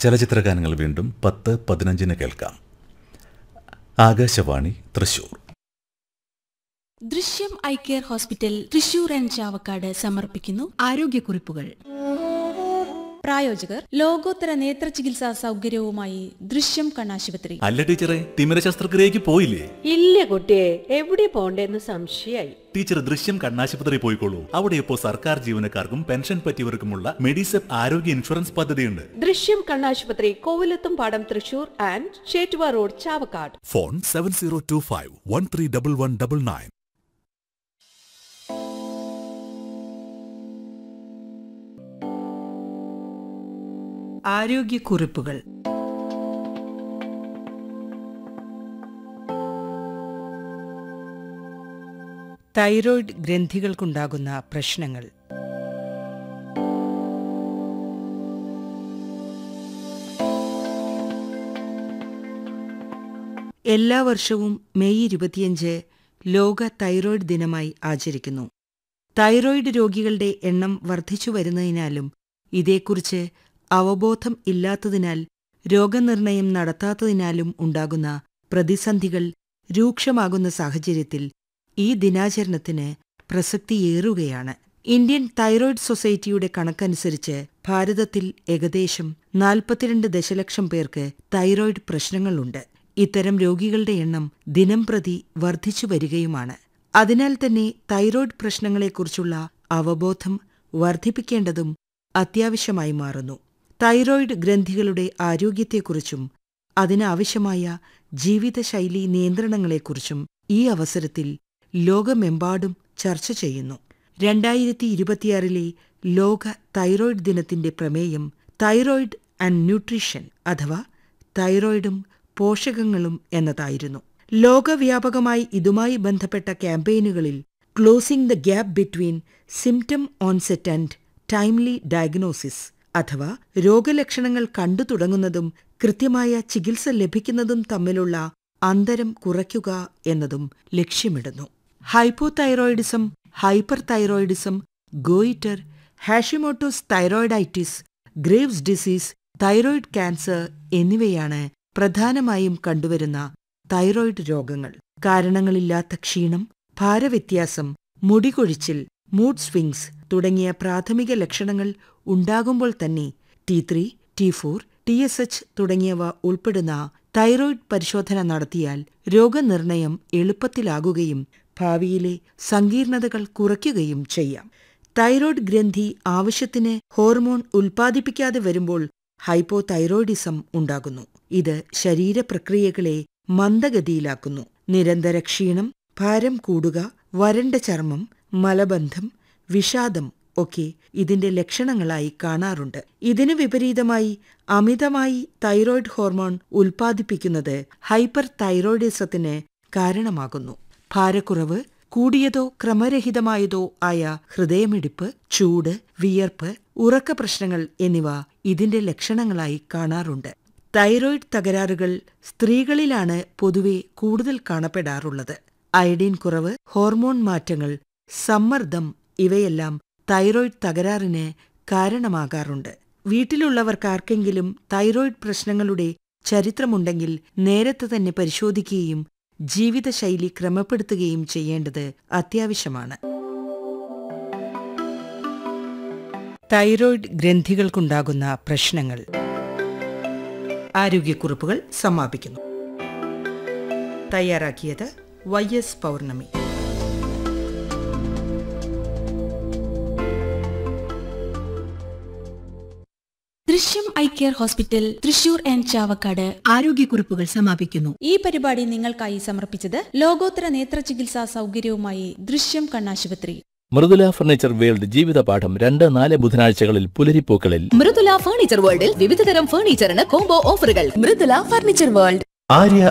ചലച്ചിത്രഗാനങ്ങൾ വീണ്ടും പത്ത് പതിനഞ്ചിന് കേൾക്കാം Akashvani Thrissur Drishyam eye care hospital Thrissur and Chavakkad സമർപ്പിക്കുന്നു ആരോഗ്യക്കുറിപ്പുകൾ പ്രായോജകർ ലോകോത്തര നേത്ര ചികിത്സാ സൗകര്യവുമായി ദൃശ്യം കണ്ണാശുപത്രി അല്ല ടീച്ചറെ തിമിര ശസ്ത്രക്രിയക്ക് പോയില്ലേ ഇല്ല കുട്ടിയെ എവിടെ പോണ്ടേന്ന് സംശയായി ടീച്ചർ ദൃശ്യം കണ്ണാശുപത്രി പോയിക്കോളൂ അവിടെ ഇപ്പോൾ സർക്കാർ ജീവനക്കാർക്കും പെൻഷൻ പറ്റിയവർക്കുമുള്ള മെഡിസെപ്പ് ആരോഗ്യ ഇൻഷുറൻസ് പദ്ധതിയുണ്ട് ദൃശ്യം കണ്ണാശുപത്രി Kovilathum Padam Thrissur and Chettuva road Chavakkad phone seven zero two five one three double one double nine ആരോഗ്യക്കുറിപ്പുകൾ തൈറോയ്ഡ് ഗ്രന്ഥികൾക്കുണ്ടാകുന്ന പ്രശ്നങ്ങൾ എല്ലാ വർഷവും മെയ് ഇരുപത്തിയഞ്ച് ലോക തൈറോയ്ഡ് ദിനമായി ആചരിക്കുന്നു തൈറോയ്ഡ് രോഗികളുടെ എണ്ണം വർദ്ധിച്ചു വരുന്നതിനാലും ഇതേക്കുറിച്ച് അവബോധം ഇല്ലാത്തതിനാൽ രോഗനിർണയം നടത്താത്തതിനാലും ഉണ്ടാകുന്ന പ്രതിസന്ധികൾ രൂക്ഷമാകുന്ന സാഹചര്യത്തിൽ ഈ ദിനാചരണത്തിന് പ്രസക്തിയേറുകയാണ് ഇന്ത്യൻ തൈറോയ്ഡ് സൊസൈറ്റിയുടെ കണക്കനുസരിച്ച് ഭാരതത്തിൽ ഏകദേശം നാൽപ്പത്തിരണ്ട് ദശലക്ഷം പേർക്ക് തൈറോയ്ഡ് പ്രശ്നങ്ങളുണ്ട് ഇത്തരം രോഗികളുടെ എണ്ണം ദിനംപ്രതി വർദ്ധിച്ചു വരികയുമാണ് അതിനാൽ തന്നെ തൈറോയ്ഡ് പ്രശ്നങ്ങളെക്കുറിച്ചുള്ള അവബോധം വർദ്ധിപ്പിക്കേണ്ടതും അത്യാവശ്യമായി മാറുന്നു തൈറോയ്ഡ് ഗ്രന്ഥികളുടെ ആരോഗ്യത്തെക്കുറിച്ചും അതിനാവശ്യമായ ജീവിതശൈലി നിയന്ത്രണങ്ങളെക്കുറിച്ചും ഈ അവസരത്തിൽ ലോകമെമ്പാടും ചർച്ച ചെയ്യുന്നു രണ്ടായിരത്തി ഇരുപത്തിയാറിലെ ലോക തൈറോയ്ഡ് ദിനത്തിന്റെ പ്രമേയം തൈറോയ്ഡ് ആൻഡ് ന്യൂട്രീഷൻ അഥവാ തൈറോയ്ഡും പോഷകങ്ങളും എന്നതായിരുന്നു ലോകവ്യാപകമായി ഇതുമായി ബന്ധപ്പെട്ട ക്യാമ്പയിനുകളിൽ closing the gap between symptom onset and timely diagnosis അഥവാ രോഗലക്ഷണങ്ങൾ കണ്ടു തുടങ്ങുന്നതും കൃത്യമായ ചികിത്സ ലഭിക്കുന്നതും തമ്മിലുള്ള അന്തരം കുറയ്ക്കുക എന്നതും ലക്ഷ്യമിടുന്നു hypothyroidism hyperthyroidism goitre Hashimoto's thyroiditis Graves' disease thyroid cancer എന്നിവയാണ് പ്രധാനമായും കണ്ടുവരുന്ന തൈറോയിഡ് രോഗങ്ങൾ കാരണങ്ങളില്ലാത്ത ക്ഷീണം ഭാരവ്യത്യാസം മുടികൊഴിച്ചിൽ മൂഡ് സ്വിങ്സ് തുടങ്ങിയ പ്രാഥമിക ലക്ഷണങ്ങൾ ഉണ്ടാകുമ്പോൾ തന്നെ T three T four T S H തുടങ്ങിയവ ഉൾപ്പെടുന്ന തൈറോയിഡ് പരിശോധന നടത്തിയാൽ രോഗനിർണയം എളുപ്പത്തിലാകുകയും ഭാവിയിലെ സങ്കീർണതകൾ കുറയ്ക്കുകയും ചെയ്യാം തൈറോയ്ഡ് ഗ്രന്ഥി ആവശ്യത്തിന് ഹോർമോൺ ഉൽപ്പാദിപ്പിക്കാതെ വരുമ്പോൾ ഹൈപ്പോതൈറോയിഡിസം ഉണ്ടാകുന്നു ഇത് ശരീരപ്രക്രിയകളെ മന്ദഗതിയിലാക്കുന്നു നിരന്തര ക്ഷീണം ഭാരം കൂടുക വരണ്ട ചർമ്മം മലബന്ധം വിഷാദം ഒക്കെ ഇതിന്റെ ലക്ഷണങ്ങളായി കാണാറുണ്ട് ഇതിനു വിപരീതമായി അമിതമായി തൈറോയ്ഡ് ഹോർമോൺ ഉൽപ്പാദിപ്പിക്കുന്നത് ഹൈപ്പർ തൈറോയിഡിസത്തിന് കാരണമാകുന്നു ഭാരക്കുറവ് കൂടിയതോ ക്രമരഹിതമായതോ ആയ ഹൃദയമിടിപ്പ് ചൂട് വിയർപ്പ് ഉറക്ക പ്രശ്നങ്ങൾ എന്നിവ ഇതിന്റെ ലക്ഷണങ്ങളായി കാണാറുണ്ട് തൈറോയ്ഡ് തകരാറുകൾ സ്ത്രീകളിലാണ് പൊതുവെ കൂടുതൽ കാണപ്പെടാറുള്ളത് അയഡിൻ കുറവ് ഹോർമോൺ മാറ്റങ്ങൾ സമ്മർദ്ദം ഇവയെല്ലാം തൈറോയ്ഡ് തകരാറിന് കാരണമാകാറുണ്ട് വീട്ടിലുള്ളവർക്കാർക്കെങ്കിലും തൈറോയ്ഡ് പ്രശ്നങ്ങളുടെ ചരിത്രമുണ്ടെങ്കിൽ നേരത്തെ തന്നെ പരിശോധിക്കുകയും ജീവിതശൈലി ക്രമപ്പെടുത്തുകയും ചെയ്യേണ്ടത് അത്യാവശ്യമാണ് തൈറോയ്ഡ് ഗ്രന്ഥികൾക്കുണ്ടാകുന്ന പ്രശ്നങ്ങൾ ആരോഗ്യക്കുറിപ്പുകൾ സമാപിക്കുന്നു തയ്യാറാക്കിയത് Y S Pournami Drishyam eye care hospital Thrissur and Chavakkad ആരോഗ്യക്കുറിപ്പുകൾ സമാപിക്കുന്നു ഈ പരിപാടി നിങ്ങൾക്കായി സമർപ്പിച്ചത് ലോകോത്തര നേത്ര ചികിത്സാ സൗകര്യവുമായി ദൃശ്യം കണ്ണാശുപത്രി മൃദുല ഫർണിച്ചർ വേൾഡ് ജീവിതപാഠം രണ്ട് നാല് ബുധനാഴ്ചകളിൽ പുലരിപ്പൂക്കളിൽ മൃദുല ഫർണിച്ചർ വേൾഡിൽ വിവിധതരം ഫർണിച്ചറിന് കോംബോ ഓഫറുകൾ മൃദുല ഫർണിച്ചർ വേൾഡ് ആര്യ